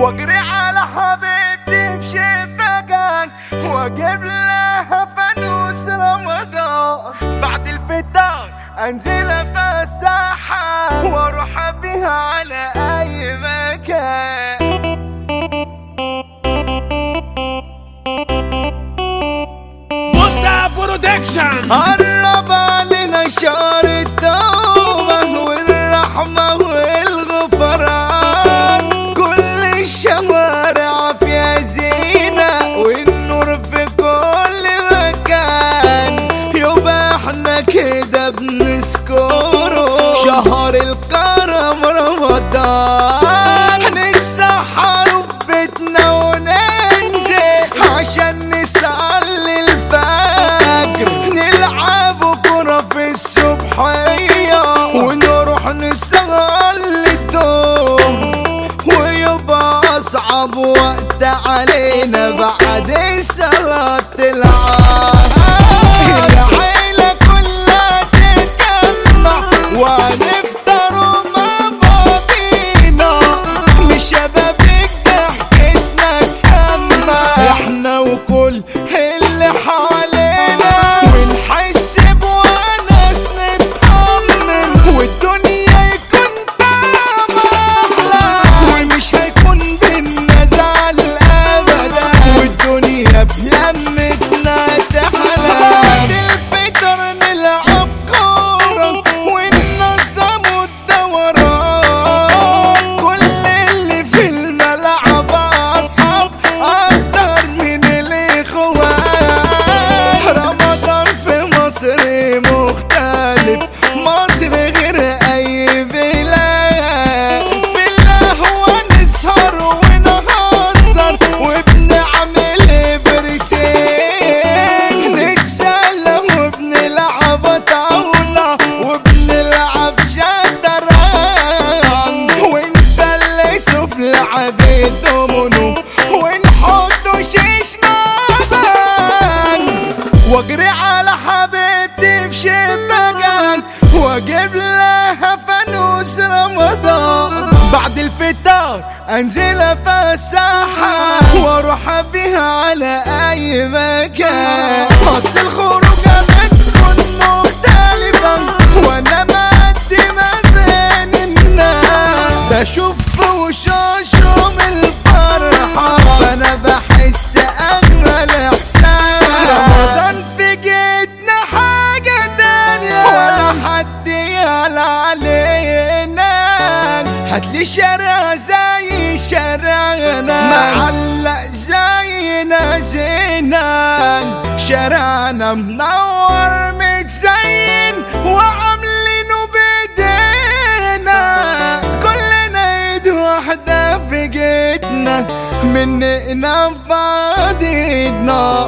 واجري على حبيبتي في شباكك واجيب لها فانوس رمضان بعد الفطار انزل افسحها واروح بيها على اي مكان بوتا برودكشن قرب علينا شهر التوبة والرحمة والغفران كل الشوارع فيها زينة والنور في كل مكان يبقى احنا كده بنذكره شهر الكرم رمضان نتسحر في بيتنا وننزل عشان نصلي الفجر نلعب كرة في الصبحية ونروح نصلي الدوم ويبقى أصعب وقت علينا بعد صلاة العصر العيلة كلها تتجمع ونفطر مع بعضينا لشبابك ضحكتنا تسمع احنا وكل اللي حوالينا ونحس بوناس نطمن والدنيا يكون طعم احلى ومش هيكون بينا زعل ابدا والدنيا بلمتنا تحلى بعد الفطر نلعب كورة وننظم الدورات كل اللي في الملعب اصحاب اكتر من الاخوات رمضان في مصر مختلف مصر غير اي بلاد في القهوة نسهر ونهزر وبنعمل برسين نتسلى وبنلعب طاولة وبنلعب شطرنج وانت اللي شوف لعب الدومينو ونحط شيش مع بنك واجري على حبيبتي في شباكك واجيب لها فانوس رمضان بعد الفطار انزل افسحها واروح بيها على اي مكان اصل الخروجه بتكون مختلفه وانا مادي ما بين الناس بشوف وشوشهم الفرحه فانا بحس اجمل احساس رمضان في جيتنا حاجه تانية ولا حد يعلى علينا هاتلي شارع زي شارعنا معلق زينا زينا شارعنا منور متزين وعاملينه بايدينا كلنا ايد واحدة في جيتنا مننا فاضينا